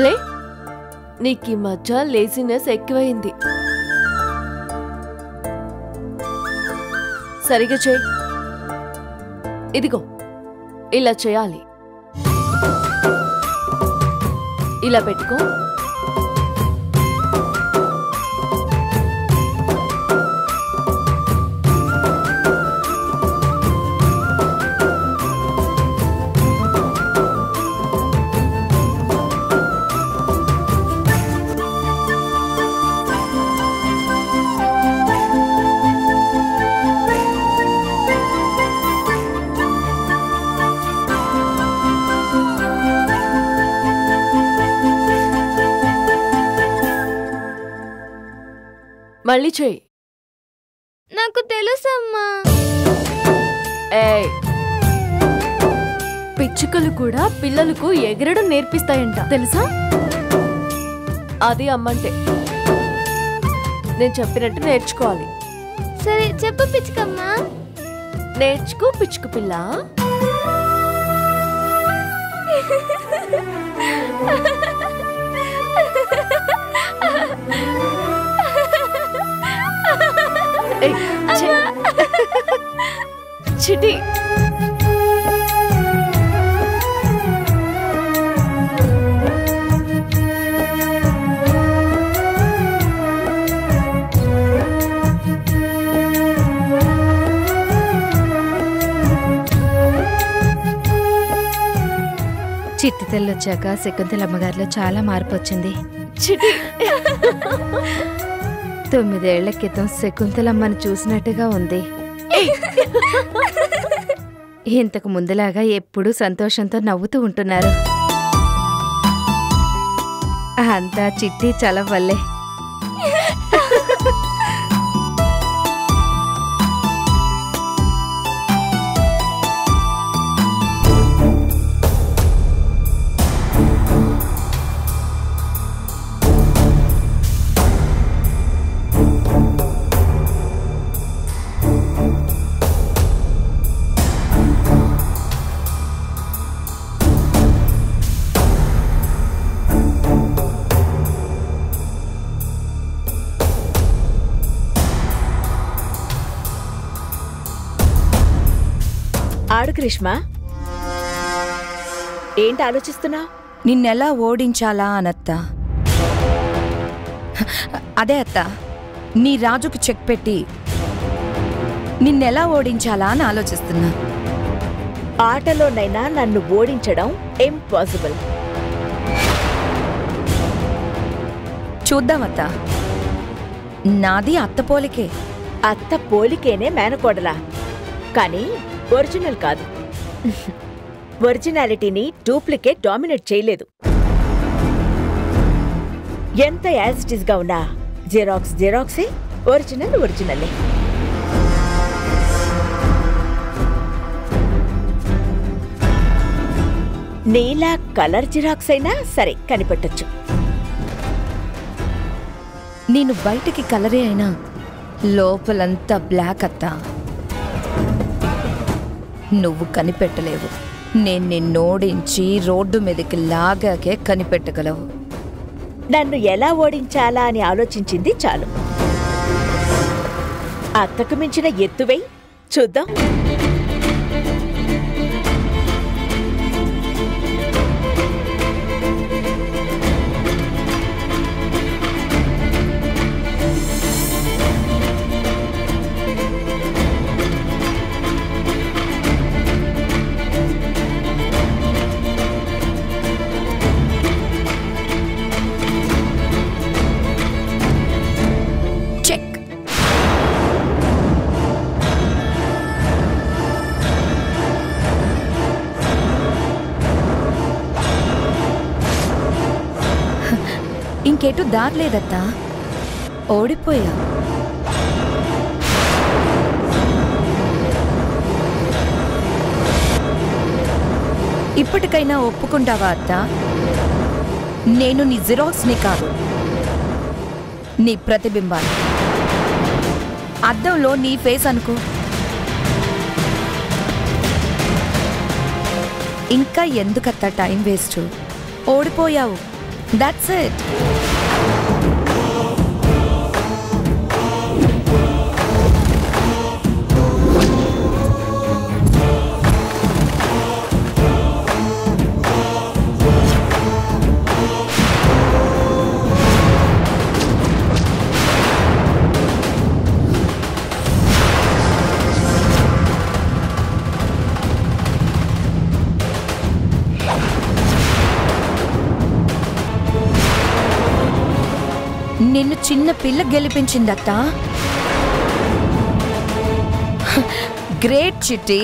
లే నీకు ఈ మధ్య లేజినెస్ ఎక్కువైంది సరిగా చేయి ఇదిగో ఇలా చేయాలి ఇలా పెట్టుకో మళ్ళీ చేయి నాకు తెలుసమ్మా ఏయ్ పిచ్చుకలు కూడా పిల్లలకు ఎగరడం నేర్పిస్తాయంట తెలుసా అది అమ్మంటే నేను చెప్పినట్టు నేర్చుకోవాలి సరే చెప్పు పిచ్చుకమ్మా నేర్చుకో పిచ్చుకు పిల్ల ఏయ్, ఛీ. చిటి చిట్టి తెల్లొచ్చాక శకుంతల అమ్మగారిలో చాలా మార్పు వచ్చింది చిటి తొమ్మిదేళ్ల క్రితం శకుంతలమ్మని చూసినట్టుగా ఉంది ఇంతకు ముందులాగా ఎప్పుడూ సంతోషంతో నవ్వుతూ ఉంటున్నారు అంతా చిట్టి చలవ వల్లే ఆడు గ్రీష్మ ఏంటి ఆలోచిస్తున్నావు నిన్నెలా ఓడించాలా అనత్త అదే అత్త నీ రాజుకు చెక్ పెట్టి నిన్నెలా ఓడించాలా అని ఆలోచిస్తున్నా ఆటలోనైనా నన్ను ఓడించడం ఇంపాసిబుల్ చూద్దాం అత్త నాది అత్త పోలికే అత్త పోలికేనే మేనకోడలా కానీ ఒరిజినల్ కాదు ఒరిజినాలిటీని డూప్లికేట్ డామినేట్ చేయలేదు ఎంత యాజిటీస్ గా ఉన్నా జిరాక్స్ జిరాక్సే ఒరిజినల్ ఒరిజినల్లే నీలా కలర్ జిరాక్స్ అయినా సరే కనిపెట్టొచ్చు నేను బయటికి కలరే అయినా లోపలంతా బ్లాక్ అత్త నువ్వు కనిపెట్టలేవు నేను నిన్నోడించి రోడ్డు మీదకి లాగాకే కనిపెట్టగలవు నన్ను ఎలా ఓడించాలా అని ఆలోచించింది చాలు అత్తకు మించిన ఎత్తువై చూద్దాం చెక్ ఇంకెటు దారలేదత్తా ఓడిపోయా ఇప్పటికైనా ఒప్పుకుంటావా అత్తా నేను నీ జిరాక్స్ని కాదు నీ ప్రతిబింబాన్ని అద్దంలో నీ ఫేస్ అనుకో ఇంకా ఎందుకత్తా టైం వేస్ట్ ఓడిపోయావు దట్స్ ఇట్ నిన్ను చిన్న పిల్ల గెలిపించిందత్త గ్రేట్ చిట్టి